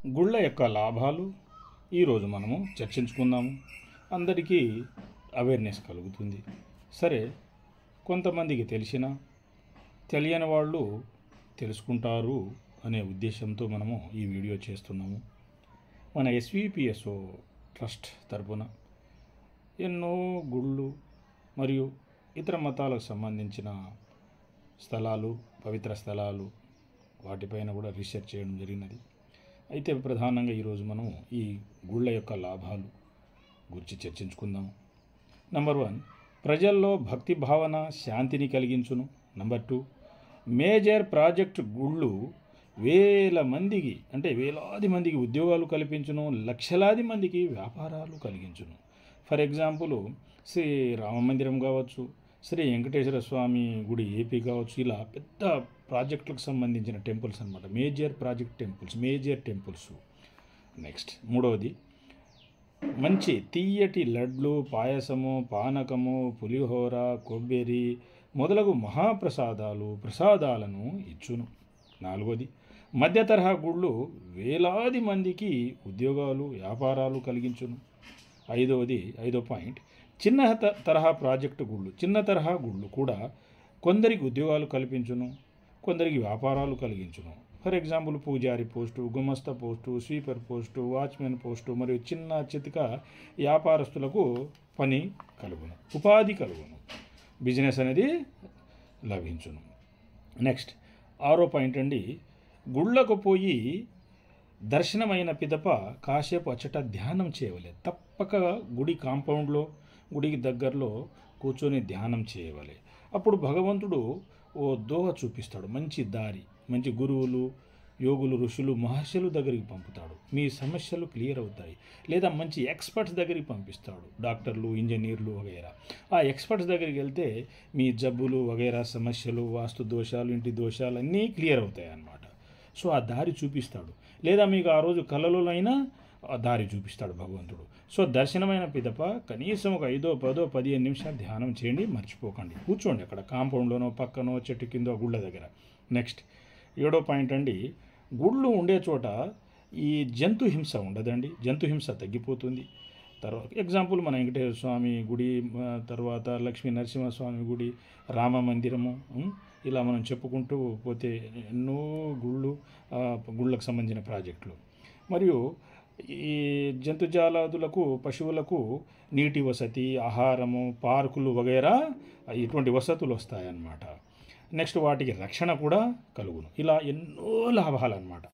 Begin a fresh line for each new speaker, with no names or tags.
గుళ్ళ యొక్క లాభాలు ఈరోజు మనము చర్చించుకుందాము అందరికీ అవేర్నెస్ కలుగుతుంది సరే కొంతమందికి తెలిసిన తెలియని వాళ్ళు తెలుసుకుంటారు అనే ఉద్దేశంతో మనము ఈ వీడియో చేస్తున్నాము మన ఎస్విపిఎస్ఓ ట్రస్ట్ తరపున ఎన్నో గుళ్ళు మరియు ఇతర మతాలకు సంబంధించిన స్థలాలు పవిత్ర స్థలాలు వాటిపైన కూడా రీసెర్చ్ చేయడం జరిగినది అయితే ప్రధానంగా ఈరోజు మనం ఈ గుళ్ళ యొక్క లాభాలు గురించి చర్చించుకుందాం నంబర్ వన్ ప్రజల్లో భక్తి భావన శాంతిని కలిగించును నంబర్ టూ మేజర్ ప్రాజెక్ట్ గుళ్ళు వేల మందికి అంటే వేలాది మందికి ఉద్యోగాలు కల్పించును లక్షలాది మందికి వ్యాపారాలు కలిగించును ఫర్ ఎగ్జాంపుల్ శ్రీ రామ మందిరం కావచ్చు శ్రీ వెంకటేశ్వర స్వామి గుడి ఏపీ కావచ్చు ఇలా పెద్ద ప్రాజెక్టులకు సంబంధించిన టెంపుల్స్ అనమాట major project temples major temples next మూడవది మంచి తీయటి లడ్లు పాయసము పానకము పులిహోర కొబ్బరి మొదలగు మహాప్రసాదాలు ప్రసాదాలను ఇచ్చును నాలుగోది మధ్య తరహా గుళ్ళు వేలాది మందికి ఉద్యోగాలు వ్యాపారాలు కలిగించును ఐదవది ఐదో పాయింట్ చిన్న త- తరహా ప్రాజెక్టు గుళ్ళు చిన్న తరహా గుళ్ళు కూడా కొందరికి ఉద్యోగాలు కల్పించును కొందరికి వ్యాపారాలు కలిగించును ఫర్ ఎగ్జాంపుల్ పూజారి పోస్టు గుమస్తా post sweeper post watchman post మరియు చిన్న చితిక వ్యాపారస్తులకు పని కలుగును ఉపాధి కలుగును బిజినెస్ అనేది లభించును నెక్స్ట్ ఆరో పాయింట్ అండి గుళ్ళకు పోయి దర్శనమైన పిదప కాసేపు అచ్చట ధ్యానం చేయవలే తప్పక గుడి కాంపౌండ్లో గుడికి దగ్గరలో కూర్చొని ధ్యానం చేయవలే అప్పుడు భగవంతుడు ఓ దోవ చూపిస్తాడు మంచి దారి మంచి గురువులు యోగులు ఋషులు మహర్షులు దగ్గరికి పంపుతాడు మీ సమస్యలు క్లియర్ అవుతాయి లేదా మంచి ఎక్స్పర్ట్స్ దగ్గరికి పంపిస్తాడు డాక్టర్లు ఇంజనీర్లు వగైరా ఆ ఎక్స్పర్ట్స్ దగ్గరికి వెళ్తే మీ జబ్బులు వగైరా సమస్యలు వాస్తు దోషాలు ఇంటి దోషాలు అన్నీ క్లియర్ అవుతాయి అన్నమాట సో ఆ దారి చూపిస్తాడు లేదా మీకు ఆ రోజు కళలోనైనా ఆ దారి చూపిస్తాడు భగవంతుడు సో దర్శనమైన పిదప కనీసం ఒక ఐదో పదో పదిహేను నిమిషాలు ధ్యానం చేయండి మర్చిపోకండి కూర్చోండి అక్కడ కాంపౌండ్లోనో పక్కనో చెట్టు కిందో గుళ్ళ దగ్గర నెక్స్ట్ ఏడో పాయింట్ అండి గుళ్ళు ఉండే చోట ఈ జంతు హింస ఉండదండి జంతు హింస తగ్గిపోతుంది తర్వాత ఎగ్జాంపుల్ మన వెంకటేశ్వర స్వామి గుడి ఆ, తర్వాత లక్ష్మీ నరసింహస్వామి గుడి రామ మందిరము ఉం, ఇలా మనం చెప్పుకుంటూ పోతే ఎన్నో గుళ్ళు ఆ, గుళ్ళకు సంబంధించిన ప్రాజెక్టులు మరియు ఈ జంతుజాలాదులకు పశువులకు నీటి వసతి ఆహారము పార్కులు వగైరా ఇటువంటి వసతులు వస్తాయన్నమాట నెక్స్ట్ వాటికి రక్షణ కూడా కలుగును ఇలా ఎన్నో లాభాలు అన్నమాట